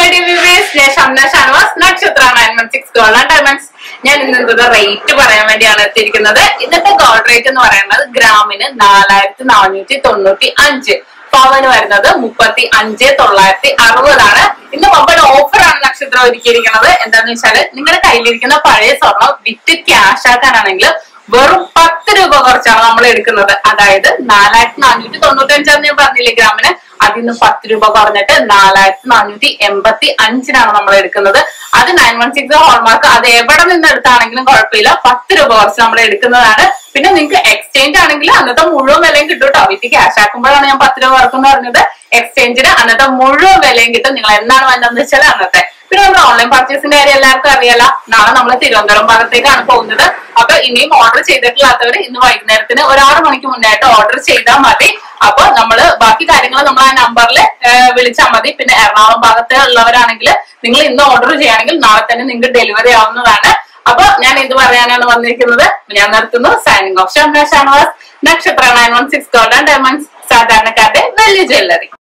dear viewers ഞാൻ Shamna Shanavas Nakshatra nine one six gold and diamonds ഞാൻ ഇന്നത്തെ റേറ്റ് പറയാൻ വേണ്ടിയാണ് എത്തിയിരിക്കുന്നത് ഇന്നത്തെ ഗോൾഡ് റേറ്റ് എന്ന് പറയുന്നത് ഗ്രാമിന് നാലായിരത്തി നാനൂറ്റി തൊണ്ണൂറ്റി അഞ്ച് പവന് വരുന്നത് മുപ്പത്തി അഞ്ച് തൊള്ളായിരത്തി അറുപതാണ് ഇന്ന് മൊബൈൽ ഓഫറാണ് നക്ഷത്രം ഒരുക്കിയിരിക്കുന്നത് എന്താന്ന് വെച്ചാല് നിങ്ങളുടെ കയ്യിലിരിക്കുന്ന പഴയ സ്വർണം വിറ്റ് ക്യാഷ് ആക്കാനാണെങ്കിൽ വെറും പത്ത് രൂപ കുറച്ചാണ് നമ്മൾ എടുക്കുന്നത് അതായത് നാലായിരത്തി നാനൂറ്റി തൊണ്ണൂറ്റി അഞ്ചാന്ന് ഞാൻ പറഞ്ഞില്ലേ ഗ്രാമിന് അതിൽ നിന്ന് പത്ത് രൂപ കുറഞ്ഞിട്ട് നാലായിരത്തി നാനൂറ്റി എൺപത്തി അഞ്ചിനാണ് നമ്മൾ എടുക്കുന്നത് അത് നയൻ വൺ സിക്സ് ഹോൾമാർക്ക് അത് എവിടെ നിന്ന് എടുത്താണെങ്കിലും കുഴപ്പമില്ല പത്ത് രൂപ കുറച്ച് നമ്മൾ എടുക്കുന്നതാണ് പിന്നെ നിങ്ങൾക്ക് എക്സ്ചേഞ്ച് ആണെങ്കിൽ അന്നത്തെ മുഴുവൻ വിലയും കിട്ടും കേട്ടോ വിറ്റ് ക്യാഷ് ആക്കുമ്പോഴാണ് ഞാൻ പത്ത് രൂപ കുറക്കുന്ന പറഞ്ഞത് എക്സ്ചേഞ്ചിന് അന്നത്തെ മുഴുവൻ വിലയും കിട്ടും നിങ്ങൾ എന്നാണ് വേണ്ടതെന്ന് വെച്ചാൽ അന്നത്തെ പിന്നെ നമ്മുടെ ഓൺലൈൻ പർച്ചേസിന്റെ കാര്യം എല്ലാവർക്കും അറിയാലോ നാളെ നമ്മൾ തിരുവനന്തപുരം ഭാഗത്തേക്കാണ് പോകുന്നത് അപ്പൊ ഇനിയും ഓർഡർ ചെയ്തിട്ടില്ലാത്തവർ ഇന്ന് വൈകുന്നേരത്തിന് ഒരു ആറ് മണിക്ക് മുന്നായിട്ട് ഓർഡർ ചെയ്താൽ മതി അപ്പൊ നമ്മള് ബാക്കി കാര്യങ്ങൾ നമ്മൾ ആ നമ്പറിൽ വിളിച്ചാൽ മതി പിന്നെ എറണാകുളം ഭാഗത്ത് ഉള്ളവരാണെങ്കിൽ നിങ്ങൾ ഇന്ന് ഓർഡർ ചെയ്യുകയാണെങ്കിൽ നാളെ തന്നെ നിങ്ങൾക്ക് ഡെലിവറി ആവുന്നതാണ് അപ്പൊ ഞാൻ ഇത് പറയാനാണ് വന്നിരിക്കുന്നത് ഞാൻ നിർത്തുന്നു signing off Shanavas Nakshatra nine one six gold and diamonds സാധാരണക്കാരുടെ വലിയ ജ്വല്ലറി